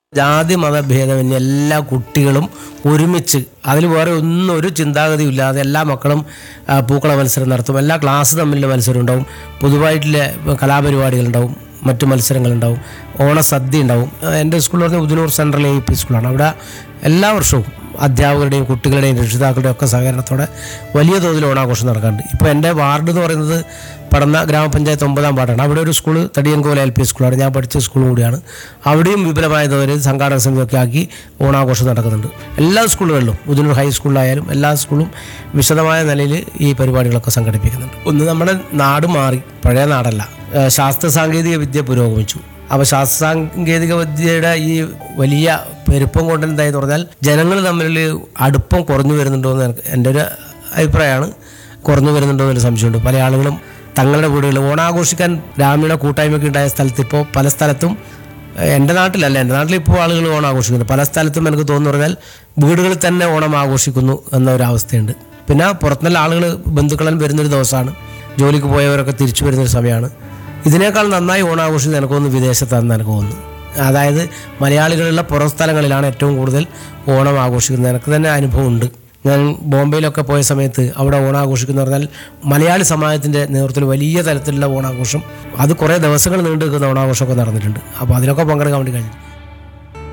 ജാതി മതഭേദമന്യേ എല്ലാ കുട്ടികളും ഒരുമിച്ച് അതിൽ വേറെ ഒന്നും ഒരു ചിന്താഗതിയും ഇല്ലാതെ എല്ലാ മക്കളും ആ, പൂക്കള മത്സരം നടത്തും എല്ലാ ക്ലാസ് തമ്മിലുള്ള മത്സരം ഉണ്ടാവും പൊതുവായിട്ടുള്ള കലാപരിപാടികളുണ്ടാവും മറ്റു മത്സരങ്ങളുണ്ടാവും ഓണസദ്യ ഉണ്ടാവും ആ, എൻ്റെ സ്കൂൾ പറഞ്ഞാൽ ഉദനൂർ സെൻട്രൽ എ പി സ്കൂളാണ് അവിടെ എല്ലാ വർഷവും അധ്യാപകരുടെയും കുട്ടികളുടെയും രക്ഷിതാക്കളുടെയും ഒക്കെ സഹകരണത്തോടെ വലിയ തോതിൽ ഓണാഘോഷം നടക്കാറുണ്ട് ഇപ്പോൾ എൻ്റെ വാർഡ് എന്ന് പറയുന്നത് പടന്ന ഗ്രാമപഞ്ചായത്ത് ഒമ്പതാം വാർഡാണ് അവിടെ ഒരു സ്കൂൾ തടിയൻകോല എൽ പി സ്കൂളാണ് ഞാൻ പഠിച്ച സ്കൂൾ കൂടിയാണ് അവിടെയും വിപുലമായ തോതിൽ സംഘാടക സമിതിയൊക്കെ ആക്കി ഓണാഘോഷം നടക്കുന്നുണ്ട് എല്ലാ സ്കൂളുകളിലും ഉദനൂർ ഹൈസ്കൂളിലായാലും എല്ലാ സ്കൂളും വിശദമായ നിലയിൽ ഈ പരിപാടികളൊക്കെ സംഘടിപ്പിക്കുന്നുണ്ട് ഒന്ന് നമ്മുടെ നാട് മാറി പഴയ നാടല്ല ഏഹ് ശാസ്ത്ര സാങ്കേതിക വിദ്യ പുരോഗമിച്ചു അപ്പോൾ ശാസ്ത്ര സാങ്കേതിക വിദ്യയുടെ ഈ വലിയ പെരുപ്പം കൊണ്ട് എന്തായെന്ന് പറഞ്ഞാൽ ജനങ്ങൾ തമ്മിൽ അടുപ്പം കുറഞ്ഞു വരുന്നുണ്ടോ എന്ന് എനിക്ക് എൻ്റെ ഒരു അഭിപ്രായമാണ് കുറഞ്ഞു വരുന്നുണ്ടോ എന്നൊരു സംശയമുണ്ട് പല ആളുകളും തങ്ങളുടെ വീടുകളിൽ ഓണാഘോഷിക്കാൻ ഗ്രാമീണ കൂട്ടായ്മയ്ക്ക് ഉണ്ടായ സ്ഥലത്ത് ഇപ്പോൾ പല സ്ഥലത്തും ഏഹ് എൻ്റെ നാട്ടിലല്ല എൻ്റെ നാട്ടിൽ ഇപ്പോൾ ആളുകൾ ഓണം ആഘോഷിക്കുന്നു പല സ്ഥലത്തും എനിക്ക് തോന്നുന്നു പറഞ്ഞാൽ വീടുകളിൽ തന്നെ ഓണം ആഘോഷിക്കുന്നു എന്ന ഒരു അവസ്ഥയുണ്ട് പിന്നെ പുറത്തുനിന്നുള്ള ആളുകൾ ബന്ധുക്കളെല്ലാം വരുന്നൊരു ദിവസമാണ് ജോലിക്ക് പോയവരൊക്കെ തിരിച്ചു വരുന്നൊരു സമയമാണ് ഇതിനേക്കാൾ നന്നായി ഓണാഘോഷിക്കുന്നത് എനിക്ക് തോന്നുന്നു വിദേശത്താണെന്ന് എനിക്ക് തോന്നുന്നു അതായത് മലയാളികളുള്ള പുറം സ്ഥലങ്ങളിലാണ് ഏറ്റവും കൂടുതൽ ഓണം ആഘോഷിക്കുന്നത് എനിക്ക് തന്നെ അനുഭവമുണ്ട് ഞാൻ ബോംബെയിലൊക്കെ പോയ സമയത്ത് അവിടെ ഓണാഘോഷിക്കുന്ന പറഞ്ഞാൽ മലയാളി സമാജത്തിൻ്റെ നേതൃത്വത്തിൽ വലിയ തരത്തിലുള്ള ഓണാഘോഷം അത് കുറേ ദിവസങ്ങൾ നീണ്ടു നിൽക്കുന്ന ഓണാഘോഷമൊക്കെ നടന്നിട്ടുണ്ട് അപ്പോൾ അതിലൊക്കെ പങ്കെടുക്കാൻ വേണ്ടി കഴിഞ്ഞു